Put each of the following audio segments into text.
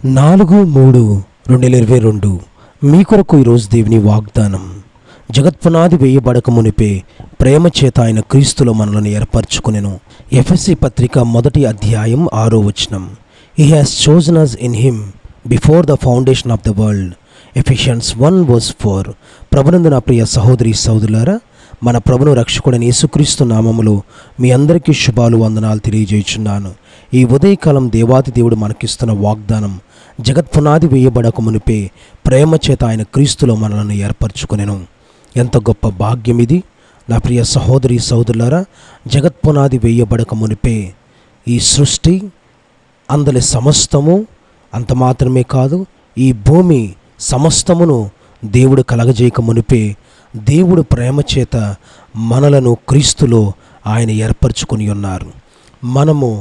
నాలుగు మూడు రెండు వేల ఇరవై రెండు మీ కొరకు ఈరోజు దేవుని వాగ్దానం జగత్పునాది వేయబడక మునిపే ప్రేమ చేత ఆయన క్రీస్తులో మనలను ఏర్పరచుకునెను ఎఫ్ఎస్సి పత్రిక మొదటి అధ్యాయం ఆరో వచనం he has chosen us in him before the foundation of the world Ephesians one verse four ప్రభునందు నా ప్రియ సహోదరి సహోదరులారా మన ప్రభును రక్షకుడని యేసుక్రీస్తు నామములో మీ అందరికీ శుభాలు వందనాలు తెలియజేయుచున్నాను ఈ ఉదయకాలం దేవాది దేవుడు మనకిస్తున్న వాగ్దానం జగత్పునాది వేయబడక మునిపే ప్రేమ చేత ఆయన క్రీస్తులో మనలను ఏర్పరచుకునెను ఎంత గొప్ప భాగ్యం ఇది నా ప్రియ సహోదరి సహోదరులారా జగత్పునాది వేయబడక మునిపే ఈ సృష్టి అందలి సమస్తము అంత మాత్రమే కాదు ఈ భూమి సమస్తమును దేవుడు కలగజేయక మునిపే దేవుడు ప్రేమ చేత మనలను క్రీస్తులో ఆయన ఏర్పరచుకొని ఉన్నారు మనము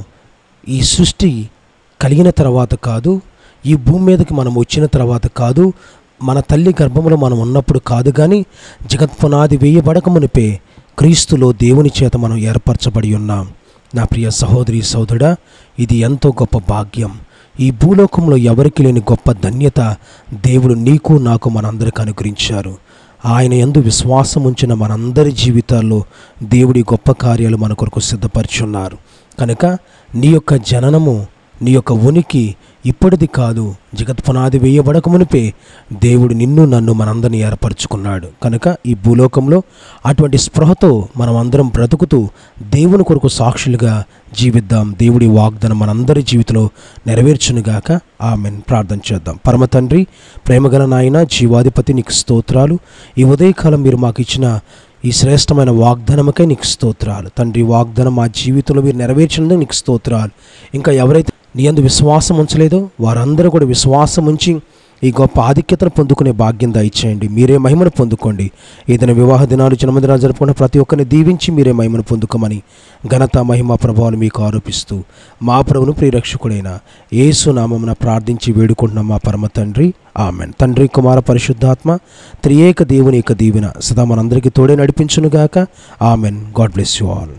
ఈ సృష్టి కలిగిన తర్వాత కాదు ఈ భూమి మీదకి మనం వచ్చిన తర్వాత కాదు మన తల్లి గర్భంలో మనం ఉన్నప్పుడు కాదు కానీ జగత్పునాది వేయబడక మునిపే క్రీస్తులో దేవుని చేత మనం ఏర్పరచబడి ఉన్నాం నా ప్రియ సహోదరి సహోదరుడా ఇది ఎంతో గొప్ప భాగ్యం ఈ భూలోకంలో ఎవరికి లేని గొప్ప ధన్యత దేవుడు నీకు నాకు మనందరికి అనుగ్రహించారు ఆయన ఎందు విశ్వాసం ఉంచిన మనందరి జీవితాల్లో దేవుడి గొప్ప కార్యాలు మన కొరకు సిద్ధపరిచున్నారు కనుక నీ యొక్క జననము నీ యొక్క ఉనికి ఇప్పటిది కాదు జగత్పునాది వేయబడక మునిపే దేవుడు నిన్ను నన్ను మనందరిని ఏర్పరచుకున్నాడు కనుక ఈ భూలోకంలో అటువంటి స్పృహతో మనం అందరం బ్రతుకుతూ దేవుని కొరకు సాక్షులుగా జీవిద్దాం దేవుడి వాగ్దానం మనందరి జీవితంలో నెరవేర్చునుగాక ఆమెన్ ప్రార్థన చేద్దాం పరమ తండ్రి ప్రేమగల నాయన జీవాధిపతి నీకు స్తోత్రాలు ఈ ఉదయకాలం మీరు మాకు ఇచ్చిన ఈ శ్రేష్టమైన వాగ్దానమకై నీకు స్తోత్రాలు తండ్రి వాగ్దానం మా జీవితంలో మీరు నెరవేర్చినందుకు నీకు స్తోత్రాలు ఇంకా ఎవరైతే నీ అందు విశ్వాసం ఉంచలేదో వారందరూ కూడా విశ్వాసం ఉంచి ఈ గొప్ప ఆధిక్యతను పొందుకునే భాగ్యం దయచేయండి మీరే మహిమను పొందుకోండి ఏదైనా వివాహ దినాలు జన్మదినాలు జరుపుకున్న ప్రతి ఒక్కరిని దీవించి మీరే మహిమను పొందుకోమని ఘనత మహిమ ప్రభావాలు మీకు ఆరోపిస్తూ మా ప్రభును ప్రియరక్షకుడైన యేసు నామమున ప్రార్థించి వేడుకుంటున్న మా పరమ తండ్రి ఆమెన్ తండ్రి కుమార పరిశుద్ధాత్మ త్రియేక దేవుని యొక్క దీవెన సదా మనందరికీ తోడే నడిపించునుగాక amen God bless you all